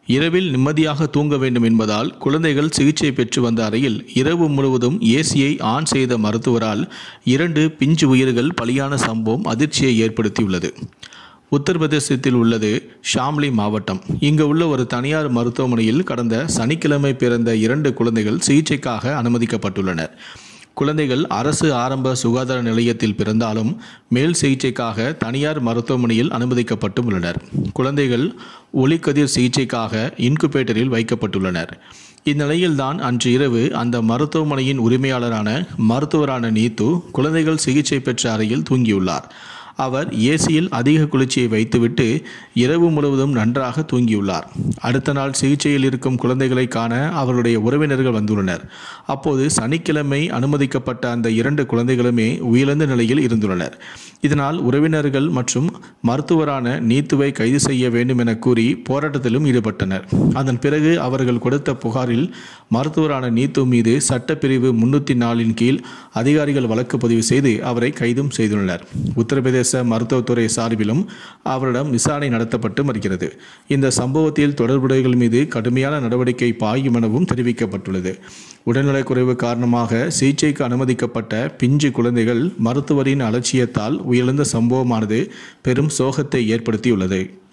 இரவில் நிம்மதியாக தூங்க வேண்டும் என்பதால் குழந்தைகள் சிகிச்சை பெற்று வந்த அறையில் இரவு முழுவதும் ஏசியை ஆன் செய்த மருத்துவரால் இரண்டு பிஞ்சு உயிர்கள் பலியான சம்பவம் அதிர்ச்சியை ஏற்படுத்தியுள்ளது உத்தரப்பிரதேசத்தில் உள்ளது ஷாம்லி மாவட்டம் இங்கு உள்ள ஒரு தனியார் மருத்துவமனையில் கடந்த சனிக்கிழமை பிறந்த இரண்டு குழந்தைகள் சிகிச்சைக்காக அனுமதிக்கப்பட்டுள்ளனர் குழந்தைகள் அரசு ஆரம்ப சுகாதார நிலையத்தில் பிறந்தாலும் மேல் சிகிச்சைக்காக தனியார் மருத்துவமனையில் அனுமதிக்கப்பட்டு உள்ளனர் குழந்தைகள் ஒளிக்கதிர் சிகிச்சைக்காக இன்குபேட்டரில் வைக்கப்பட்டுள்ளனர் இந்நிலையில்தான் அன்று இரவு அந்த மருத்துவமனையின் உரிமையாளரான மருத்துவரான நீத்து குழந்தைகள் சிகிச்சை பெற்ற அறையில் தூங்கியுள்ளார் அவர் ஏசியில் அதிக குளிர்ச்சியை வைத்துவிட்டு இரவு முழுவதும் நன்றாக தூங்கியுள்ளார் அடுத்த நாள் சிகிச்சையில் இருக்கும் குழந்தைகளை காண அவர்களுடைய உறவினர்கள் வந்துள்ளனர் அப்போது சனிக்கிழமை அனுமதிக்கப்பட்ட அந்த இரண்டு குழந்தைகளுமே உயிரிழந்த நிலையில் இருந்துள்ளனர் இதனால் உறவினர்கள் மற்றும் மருத்துவரான நீத்துவை கைது செய்ய வேண்டும் என கூறி போராட்டத்திலும் ஈடுபட்டனர் அதன் பிறகு அவர்கள் கொடுத்த புகாரில் மருத்துவரான நீத்து மீது சட்டப்பிரிவு முன்னூற்றி நாலின் கீழ் அதிகாரிகள் வழக்கு பதிவு செய்து அவரை கைதும் செய்துள்ளனர் உத்தரப்பிரதேச மருத்துவத்துறை சார்பிலும் அவரிடம் விசாரணை நடத்தப்பட்டு வருகிறது இந்த சம்பவத்தில் தொடர்புடையவர்கள் மீது கடுமையான நடவடிக்கை பாயும் எனவும் தெரிவிக்கப்பட்டுள்ளது உடல்நலக்குறைவு காரணமாக சிகிச்சைக்கு அனுமதிக்கப்பட்ட பிஞ்சு குழந்தைகள் மருத்துவரின் அலட்சியத்தால் உயிரிழந்த சம்பவமானது பெரும் சோகத்தை ஏற்படுத்தியுள்ளது